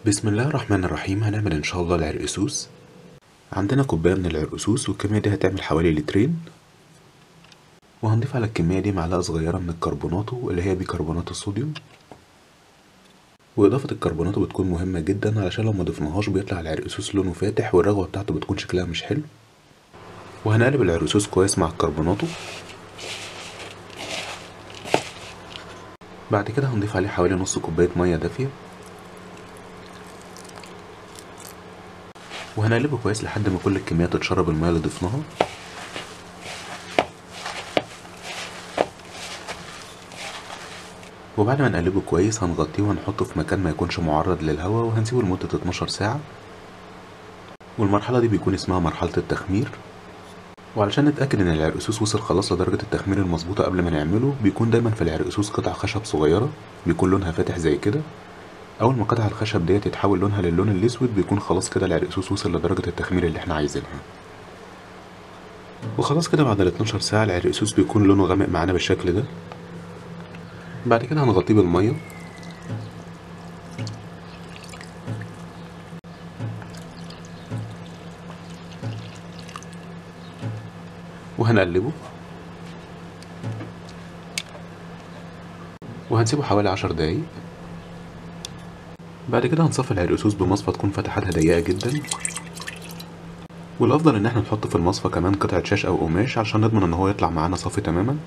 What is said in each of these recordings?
بسم الله الرحمن الرحيم هنعمل ان شاء الله العرقسوس عندنا كوباية من العرقسوس والكمية دي هتعمل حوالي لترين وهنضيف على الكمية دي معلقة صغيرة من الكربوناتو اللي هي بيكربونات الصوديوم وإضافة الكربوناتو بتكون مهمة جدا علشان لو ما ضفناهاش بيطلع العرقسوس لونه فاتح والرغوة بتاعته بتكون شكلها مش حلو وهنقلب العرقسوس كويس مع الكربوناتو بعد كده هنضيف عليه حوالي نص كوباية مية دافية وهنقلبه كويس لحد ما كل الكمية تتشرب المية اللي ضفناها وبعد ما نقلبه كويس هنغطيه وهنحطه في مكان ما يكونش معرض للهواء وهنسيبه لمدة 12 ساعة والمرحلة دي بيكون اسمها مرحلة التخمير وعلشان نتأكد إن العرقسوس وصل خلاص لدرجة التخمير المظبوطة قبل ما نعمله بيكون دايما في العرقسوس قطع خشب صغيرة بيكون لونها فاتح زي كده أول ما قطع الخشب ديت يتحول لونها للون الأسود بيكون خلاص كده العرقسوس وصل لدرجة التخمير اللي احنا عايزينها وخلاص كده بعد ال 12 ساعة العرقسوس بيكون لونه غامق معانا بالشكل ده بعد كده هنغطيه بالمية وهنقلبه وهنسيبه حوالي عشر دقايق بعد كده هنصفي العرقسوس بمصفى تكون فتحاتها ضيقة جدا والأفضل إن احنا نحط في المصفى كمان قطعة شاش أو قماش عشان نضمن إن هو يطلع معانا صافي تماما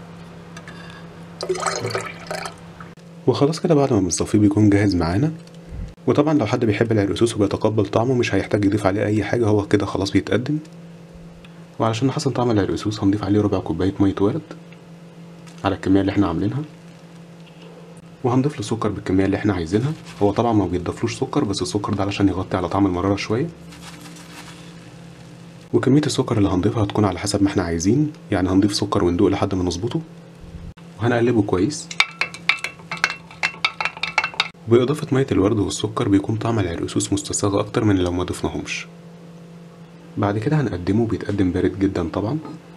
وخلاص كده بعد ما بنصفيه بيكون جاهز معانا وطبعا لو حد بيحب العرقسوس وبيتقبل طعمه مش هيحتاج يضيف عليه أي حاجة هو كده خلاص بيتقدم وعلشان نحسن طعم العرقسوس هنضيف عليه ربع كوباية مية ورد على الكمية اللي احنا عاملينها وهنضيف له سكر بالكمية اللي احنا عايزينها هو طبعا ما بيضافلوش سكر بس السكر ده علشان يغطي على طعم المرارة شوية وكمية السكر اللي هنضيفها هتكون على حسب ما احنا عايزين يعني هنضيف سكر وندوق لحد ما نظبطه وهنقلبه كويس بإضافة مية الورد والسكر بيكون طعم العرقسوس مستساغ أكتر من لو ما ضفناهمش بعد كده هنقدمه بيتقدم بارد جدا طبعا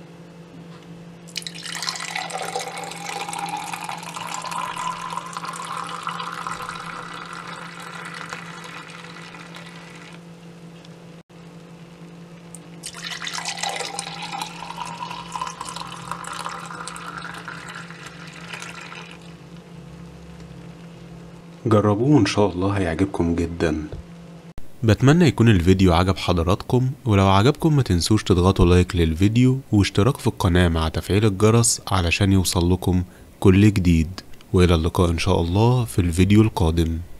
جربوه ان شاء الله هيعجبكم جدا بتمنى يكون الفيديو عجب حضراتكم ولو عجبكم ما تنسوش تضغطوا لايك للفيديو واشتراك في القناة مع تفعيل الجرس علشان يوصل لكم كل جديد والى اللقاء ان شاء الله في الفيديو القادم